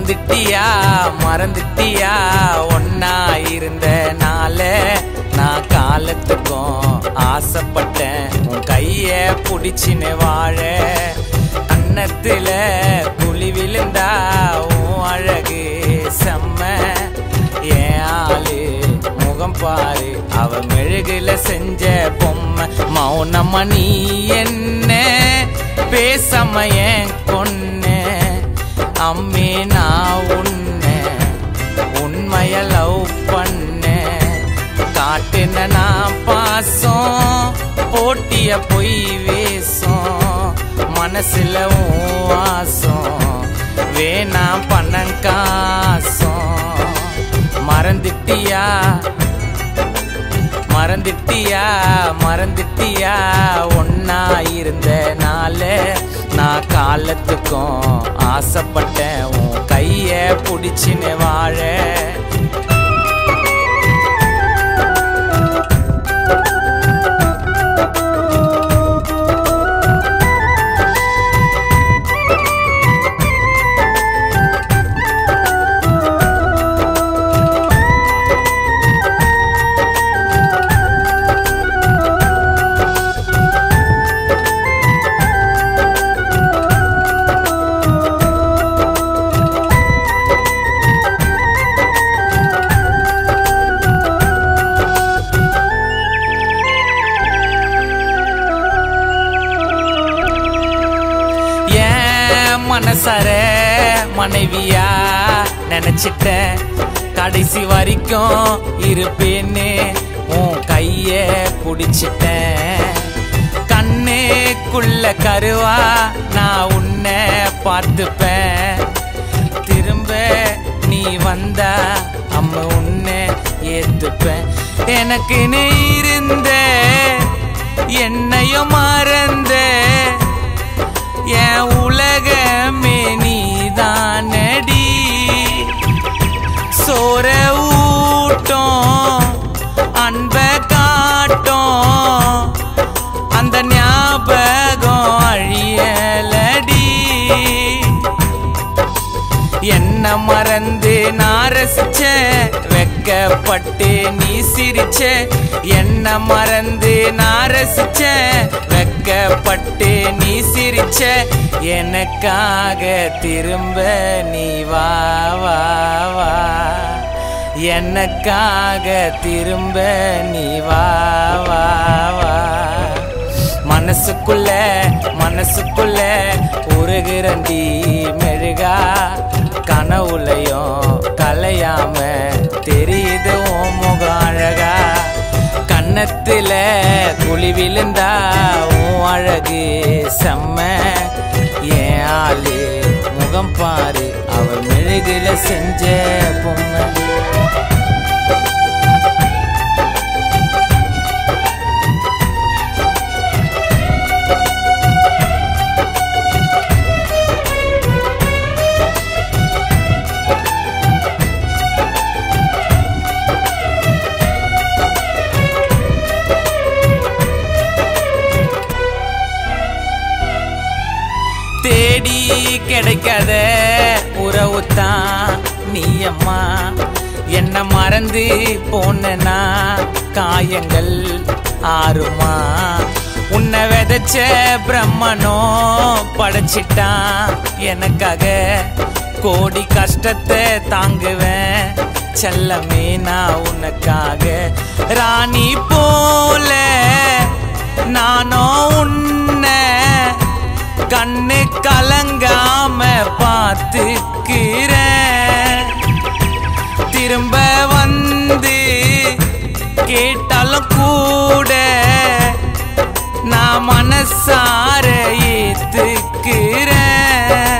மறந்துட்டியா மறந்துட்டியா ஒன்னா இருந்த நாள நான் காலத்துக்கும் ஆசைப்பட்டேன் உன் கைய புடிச்சின்னு வாழ அன்னத்துல குழி விழுந்தா உன் அழகு செம்ம ஏன் ஆளு முகம் பாரு அவ மெழுகுல செஞ்ச பொம்மை மௌனமா நீ என்ன பேசாம ஏன் கொன்ன அம்மே நான் உன்னை உண்மைய லவ் பண்ண காட்டுன நான் பாசம் போட்டிய பொய் வேஷம் மனசுல உன் வாசம் வேணாம் பணம் காசம் மறந்துட்டியா மறந்துட்டியா மறந்துட்டியா ஒன்னா இருந்த நாள நான் காலத்துக்கும் ஆசைப்பட்டேன் உன் கைய புடிச்சின்னு வாழ ஏன் மனசர மனைவியா நினைச்சிட்டேன் கடைசி வரைக்கும் இருப்பேன்னு உன் கைய புடிச்சிட்டேன் கண்ணுக்குள்ள கருவா நான் உன்னை பார்த்துப்பேன் திரும்ப நீ வந்தா அம்மா உன்னை ஏத்துப்பேன் எனக்கு நீ இருந்த என்னையும் மறந்த என் உலகமே நீதானடி சோர ஊட்டம் அன்ப காட்டும் அந்த ஞாபகம் அழியலடி என்ன மறந்து நான் ரசிச்ச வெக்கப்பட்டு நீ சிரிச்ச என்ன மறந்து நான் ரசிச்ச வெக்கப்பட்டு நீ சிரிச்ச எனக்காக திரும்ப நீ வா வா வா எனக்காக திரும்ப நீ வா வா வா மனசுக்குள்ள மனசுக்குள்ள உருகிறண்டி மெழுகா கனவுலையும் கலையாம தெரியுது உன் முகம் அழகா கன்னத்துல குழி விழுந்தா உன் அழகு செம்ம ஏன் ஆளு முகம் பாரு அவ மெழுகுல செஞ்ச பொம்மை தேடி கிடைக்காத உறவுத்தான் நீ அம்மா என்ன மறந்து போனா காயங்கள் ஆறுமா உன்னை விதைச்ச பிரம்மனோ படைச்சிட்டான் எனக்காக கோடி கஷ்டத்தை தாங்குவேன் செல்லமே நான் உனக்காக ராணி போல நானும் உன்னை கண்ணு கலங்காம பார்த்துக்கிறேன் திரும்ப வந்து கேட்டாலும் கூட நான் மனசார ஏத்துக்கிறேன்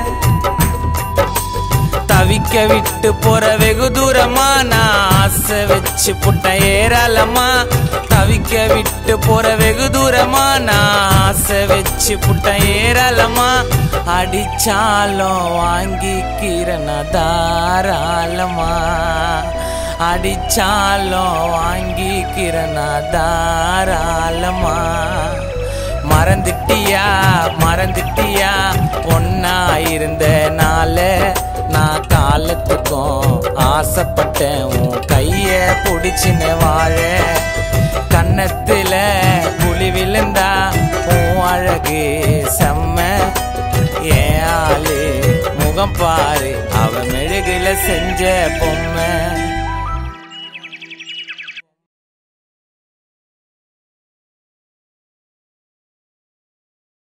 தவிக்க விட்டு போற வெகு தூரமா நான் ஆசை வச்சு புட்ட ஏராளமா தவிக்க விட்டு போற வெகு தூரமா நான் ஆசை வச்சு புட்ட ஏராளமா அடிச்சாலும் வாங்கிக்கிறன தாராளமா அடிச்சாலும் வாங்கிக்கிறன தாராளமா மறந்துட்டியா மறந்துட்டியா ஒன்னா இருந்த நாள நான் காலத்துக்கும் ஆசைப்பட்டேன் உன் கைய புடிச்சுன்னு வாழ கன்னத்துல புலி விழுந்தா உன் அழகு செம்ம ஏன் ஆளு முகம் பாரு அவ மெழுகுல செஞ்ச பொம்மை